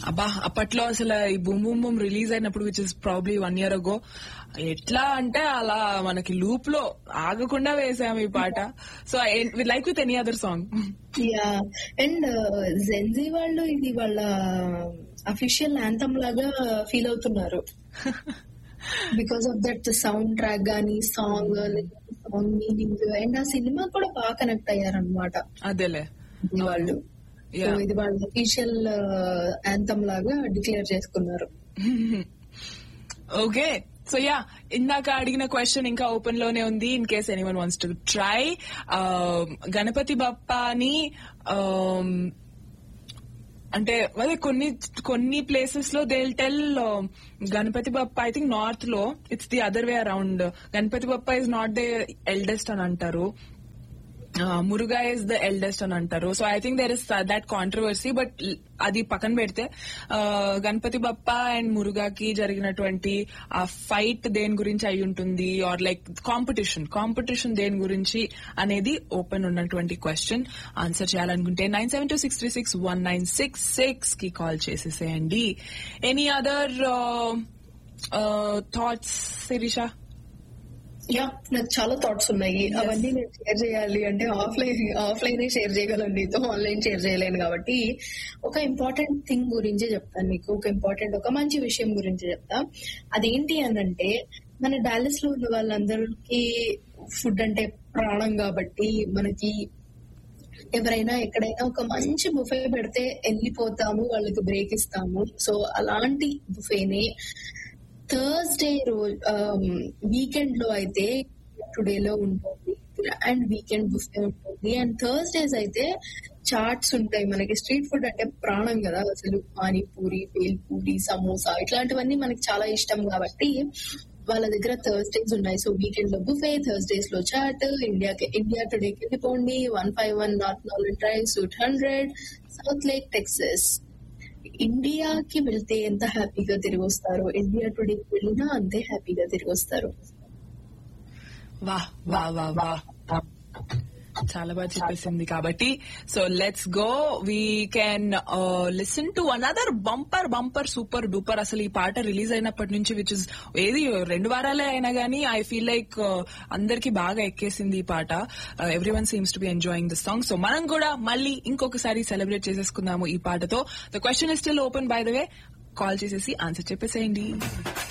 అబ్బా అప్పట్లో అసలు ఈ బూమ్ బూమ్ బూమ్ రిలీజ్ అయినప్పుడు which is probably one year ago ఎట్లా అంటే అలా మనకి లూప్ లో ఆగకుండా వేసాము ఈ పాట so like with any other song yeah and Gen Z వాళ్ళు ఇది వాళ్ళ అఫీషియల్ యాంథమ్ లాగా ఫీల్ అవుతున్నారు because of that soundtrack గానీ సాంగ్ సాంగ్ మీనింగ్ అండ్ ఆ సినిమా కూడా బాగా కనెక్ట్ అయ్యారనమాట అదేలే వాళ్ళు సో Yeah. ఇది వాళ్ళ అఫీషియల్ యాంథమ్ లాగా డిక్లేర్ చేసుకున్నారు ఓకే సో యా ఇందాక అడిగిన క్వశ్చన్ ఇంకా ఓపెన్ లోనే ఉంది in case anyone wants to try Ganapati బప్పాని um, అంటే అదే కొన్ని కొన్ని ప్లేసెస్ లో they tell Ganapati Bappa I think north లో it's the other way around Ganapati Bappa is not the eldest అని అంటారు మురుగా ఇస్ ద ఎల్డెస్ట్ అని అంటారు so I think there is that controversy but అది పక్కన పెడితే uh, గణపతి బప్ప అండ్ మురుగాకి జరిగినటువంటి ఆ ఫైట్ దేని గురించి అయి ఉంటుంది ఆర్ లైక్ కాంపిటీషన్ కాంపిటీషన్ దేని గురించి అనేది ఓపెన్ ఉన్నటువంటి క్వశ్చన్ ఆన్సర్ చేయాలనుకుంటే nine seven two six three six one nine six six కి కాల్ చేసేసేయండి any other thoughts Sirisha yeah నాకు చాలా థాట్స్ ఉన్నాయి అవన్నీ నేను షేర్ చేయాలి అంటే ఆఫ్లైన్ ఆఫ్లైన్ షేర్ చేయగలను నీతో ఆన్లైన్ షేర్ చేయలేను కాబట్టి ఒక ఇంపార్టెంట్ థింగ్ గురించి చెప్తాను నీకు ఒక ఇంపార్టెంట్ ఒక మంచి విషయం గురించి చెప్తా అదేంటి అని అంటే మన డాలస్ లో ఉన్న వాళ్ళందరికీ ఫుడ్ అంటే ప్రాణం కాబట్టి మనకి ఎవరైనా ఎక్కడైనా ఒక మంచి బుఫే పెడితే వెళ్ళిపోతాము వాళ్ళకి బ్రేక్ ఇస్తాము సో అలాంటి బుఫేని థర్స్డే రోజు వీకెండ్ లో అయితే టుడే లో ఉంటుంది అండ్ వీకెండ్ బుఫే ఉంటుంది అండ్ థర్స్డేస్ అయితే చాట్స్ ఉంటాయి మనకి స్ట్రీట్ ఫుడ్ అంటే ప్రాణం కదా అసలు పానీపూరి పూరి సమోసా ఇట్లాంటివన్నీ మనకి చాలా ఇష్టం కాబట్టి వాళ్ళ దగ్గర థర్స్డేస్ ఉన్నాయి సో వీకెండ్ లో బుఫే థర్స్డేస్ లో చాట్ ఇండియాకి ఇండియా టుడేకి వెళ్ళిపోండి one five one north north drive suite hundred south lake Texas ఇండియాకి వెళ్తే ఎంత హ్యాపీగా తిరిగి వస్తారో ఇండియా టుడేకి వెళ్ళినా అంతే హ్యాపీగా తిరిగి వస్తారు వా వా వా వా చాలా బాగా చెప్పేసింది కాబట్టి so let's go we can listen to another bumper bumper super duper అసలు ఈ పాట రిలీజ్ అయినప్పటి నుంచి విచ్ ఇస్ ఏది రెండు వారాలే అయినా గానీ ఐ ఫీల్ లైక్ అందరికి బాగా ఎక్కేసింది ఈ పాట everyone seems to be enjoying this song so మనం కూడా మళ్ళీ ఇంకొకసారి సెలబ్రేట్ చేసేసుకుందాము ఈ పాటతో the question is still open by the way call చేసేసి ఆన్సర్ చెప్పేసేయండి